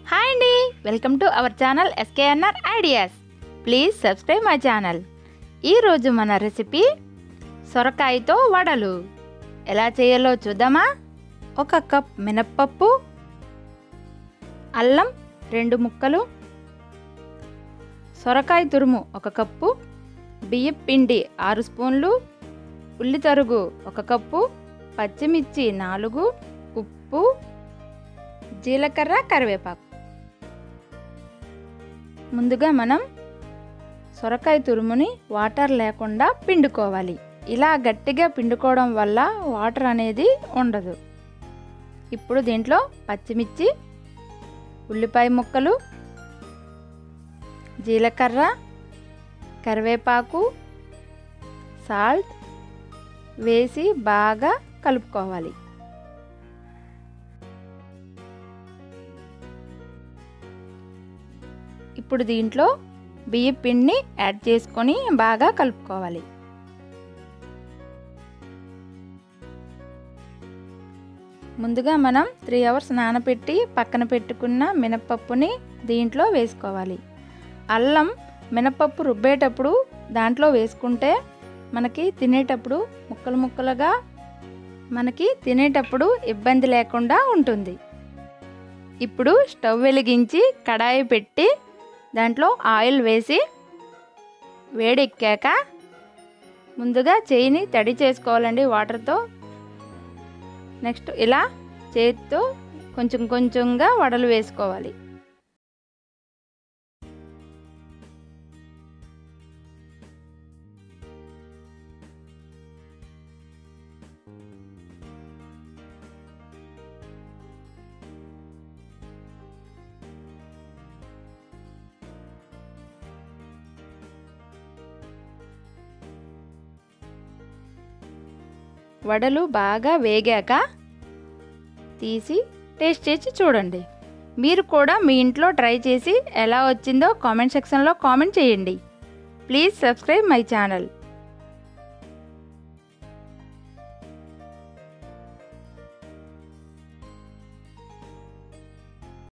hi అండి welcome to our channel SKNR ideas please subscribe my channel ఈరోజు మన recipe సొరకాయతో వడలు ఎలా చేయాలో చూద్దామా ఒక కప్ మినప్పప్పు అల్లం రెండు ముక్కలు సొరకాయ తురుము ఒక కప్పు బియ్యం పిండి ఆరు స్పూన్లు ఉల్లి తరుగు ఒక కప్పు పచ్చిమిర్చి నాలుగు ఉప్పు జీలకర్ర కరివేపాకు ముందుగా మనం సొరకాయ తురుముని వాటర్ లేకుండా పిండుకోవాలి ఇలా గట్టిగా పిండుకోవడం వల్ల వాటర్ అనేది ఉండదు ఇప్పుడు దీంట్లో పచ్చిమిర్చి ఉల్లిపాయ ముక్కలు జీలకర్ర కరివేపాకు సాల్ట్ వేసి బాగా కలుపుకోవాలి ఇప్పుడు దీంట్లో బియ్య పిండిని యాడ్ చేసుకొని బాగా కలుపుకోవాలి ముందుగా మనం త్రీ అవర్స్ నానబెట్టి పక్కన పెట్టుకున్న మినపప్పుని దీంట్లో వేసుకోవాలి అల్లం మినపప్పు రుబ్బేటప్పుడు దాంట్లో వేసుకుంటే మనకి తినేటప్పుడు ముక్కలు ముక్కలుగా మనకి తినేటప్పుడు ఇబ్బంది లేకుండా ఉంటుంది ఇప్పుడు స్టవ్ వెలిగించి కడాయి పెట్టి దాంట్లో ఆయిల్ వేసి వేడెక్కాక ముందుగా చేయిని తడి చేసుకోవాలండి వాటర్తో నెక్స్ట్ ఇలా చేతితో కొంచెం కొంచెంగా వడలు వేసుకోవాలి వడలు బాగా వేగాక తీసి టేస్ట్ చేసి చూడండి మీరు కూడా మీ ఇంట్లో ట్రై చేసి ఎలా వచ్చిందో కామెంట్ సెక్షన్లో కామెంట్ చేయండి ప్లీజ్ సబ్స్క్రైబ్ మై ఛానల్